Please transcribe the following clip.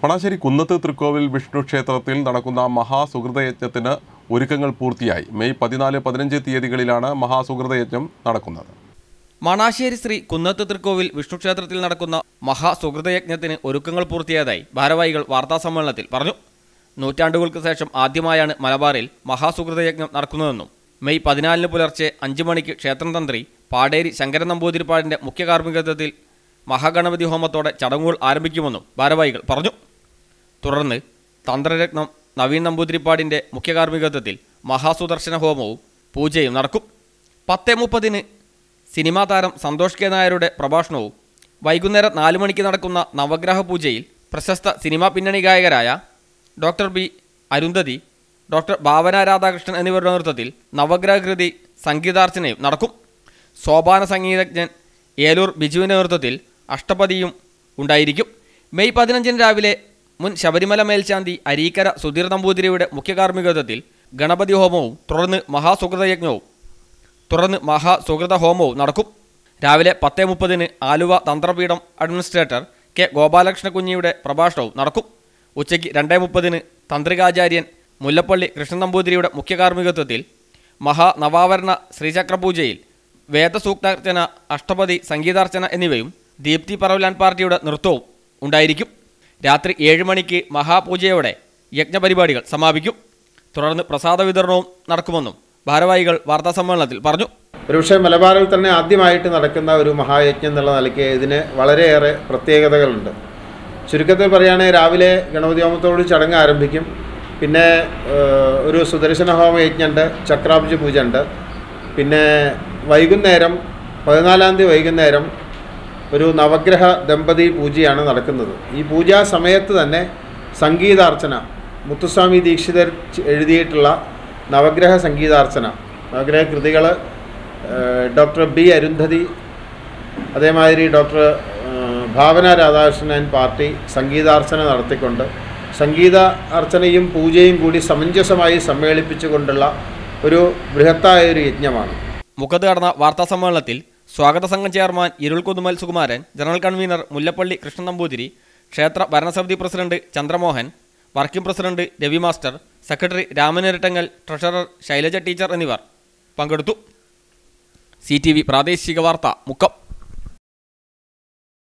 മണാശ്ശേരി കുന്നത്ത് തൃക്കോവിൽ വിഷ്ണു ക്ഷേത്രത്തിൽ നടക്കുന്ന മഹാസുഹൃതയജ്ഞത്തിന് ഒരുക്കങ്ങൾ പൂർത്തിയായി മെയ് പതിനാല് പതിനഞ്ച് തീയതികളിലാണ് മഹാസുഹൃതയജ്ഞം നടക്കുന്നത് മണാശ്ശേരി ശ്രീ കുന്നത്ത് തൃക്കോവിൽ വിഷ്ണു ക്ഷേത്രത്തിൽ നടക്കുന്ന മഹാസുഹൃതയജ്ഞത്തിന് ഒരുക്കങ്ങൾ പൂർത്തിയായതായി ഭാരവാഹികൾ വാർത്താസമ്മേളനത്തിൽ പറഞ്ഞു നൂറ്റാണ്ടുകൾക്ക് ശേഷം ആദ്യമായാണ് മലബാറിൽ മഹാസുഹൃതയജ്ഞം നടക്കുന്നതെന്നും മെയ് പതിനാലിന് പുലർച്ചെ അഞ്ച് മണിക്ക് ക്ഷേത്രം തന്ത്രി പാടേരി ശങ്കരൻ നമ്പൂതിരിപ്പാടിന്റെ മുഖ്യ കാർമ്മികത്വത്തിൽ മഹാഗണപതി ഹോമത്തോടെ ചടങ്ങുകൾ ആരംഭിക്കുമെന്നും ഭാരവാഹികൾ പറഞ്ഞു തുടർന്ന് തന്ത്രരത്നം നവീൻ നമ്പൂതിരിപ്പാടിന്റെ മുഖ്യ കാർമ്മികത്വത്തിൽ മഹാസുദർശന ഹോമവും പൂജയും നടക്കും പത്ത് മുപ്പതിന് സിനിമാ താരം സന്തോഷ് കെ നായരുടെ പ്രഭാഷണവും വൈകുന്നേരം നാല് മണിക്ക് നടക്കുന്ന നവഗ്രഹ പൂജയിൽ പ്രശസ്ത സിനിമാ പിന്നണി ഗായകരായ doctor B Arundhati doctor Bhavana Radhakrishnan എന്നിവരുടെ നേതൃത്വത്തിൽ നവഗ്രഹകൃതി സംഗീതാർച്ചനയും നടക്കും സോപാന സംഗീതജ്ഞൻ ഏലൂർ ബിജുവിൻ്റെ നേതൃത്വത്തിൽ അഷ്ടപതിയും ഉണ്ടായിരിക്കും മെയ് പതിനഞ്ചിന് രാവിലെ മുൻ ശബരിമല മേൽശാന്തി അരീക്കര സുധീർ നമ്പൂതിരിയുടെ മുഖ്യ കാർമ്മികത്വത്തിൽ ഗണപതി ഹോമവും തുടർന്ന് മഹാസുഹൃതയജ്ഞവും തുടർന്ന് മഹാസുഹൃത ഹോമവും നടക്കും രാവിലെ പത്ത് മുപ്പതിന് ആലുവ തന്ത്രപീഠം അഡ്മിനിസ്ട്രേറ്റർ കെ ഗോപാലകൃഷ്ണ കുഞ്ഞിയുടെ പ്രഭാഷണവും നടക്കും ഉച്ചയ്ക്ക് രണ്ടേ മുപ്പതിന് തന്ത്രികാചാര്യൻ മുല്ലപ്പള്ളി കൃഷ്ണൻ നമ്പൂതിരിയുടെ മുഖ്യ കാർമ്മികത്വത്തിൽ മഹാനവാവരണ ശ്രീചക്രപൂജയിൽ വേദസൂക്താർച്ചന അഷ്ടപതി സംഗീതാർച്ചന എന്നിവയും ദീപ്തി പറവലാൻ പാർട്ടിയുടെ നൃത്തവും ഉണ്ടായിരിക്കും രാത്രി ഏഴ് മണിക്ക് മഹാപൂജയോടെ യജ്ഞപരിപാടികൾ സമാപിക്കും തുടർന്ന് പ്രസാദ വിതരണവും നടക്കുമെന്നും ഭാരവാഹികൾ വാർത്താസമ്മേളനത്തിൽ പറഞ്ഞു ഒരുപക്ഷെ മലബാറിൽ തന്നെ ആദ്യമായിട്ട് നടക്കുന്ന ഒരു മഹായജ്ഞം എന്നുള്ള നിലയ്ക്ക് ഇതിന് വളരെയേറെ പ്രത്യേകതകളുണ്ട് ചുരുക്കത്തിൽ പറയുകയാണെങ്കിൽ രാവിലെ ഗണപതി ഹോമത്തോട് ചടങ്ങ് ആരംഭിക്കും പിന്നെ ഏഹ്, ഒരു സുദർശന ഹോമ യജ്ഞമുണ്ട് ചക്രാബ്ജ പൂജ ഉണ്ട് പിന്നെ വൈകുന്നേരം പതിനാലാം തീയതി വൈകുന്നേരം ഒരു നവഗ്രഹ ദമ്പതി പൂജയാണ് നടക്കുന്നത് ഈ പൂജാ സമയത്ത് തന്നെ സംഗീതാർച്ചന മുത്തുസ്വാമി ദീക്ഷിതർ ച- എഴുതിയിട്ടുള്ള നവഗ്രഹ സംഗീതാർച്ചന നവഗ്രഹ കൃതികൾ ഡോക്ടർ ബി അരുന്ധതി അതേമാതിരി ഡോക്ടർ ഭാവന രാധാകൃഷ്ണൻ പാർട്ടി സംഗീതാർച്ചന നടത്തിക്കൊണ്ട് സംഗീത അർച്ചനയും പൂജയും കൂടി സമഞ്ജസമായി സമ്മേളിപ്പിച്ചുകൊണ്ടുള്ള ഒരു ബൃഹത്തായ ഒരു യജ്ഞമാണ് മുഖത്ത് നടന്ന വാർത്താ സമ്മേളനത്തിൽ സ്വാഗത സംഘം chairman Irulkunnumal Sukumaran general convener Mullappally Krishnan Namboothiri ക്ഷേത്ര ഭരണസമിതി president Chandramohan working president Ravi master secretary Ramanirattangal treasurer Shailaja teacher എന്നിവർ പങ്കെടുത്തു സി പ്രാദേശിക വാർത്ത മുക്കം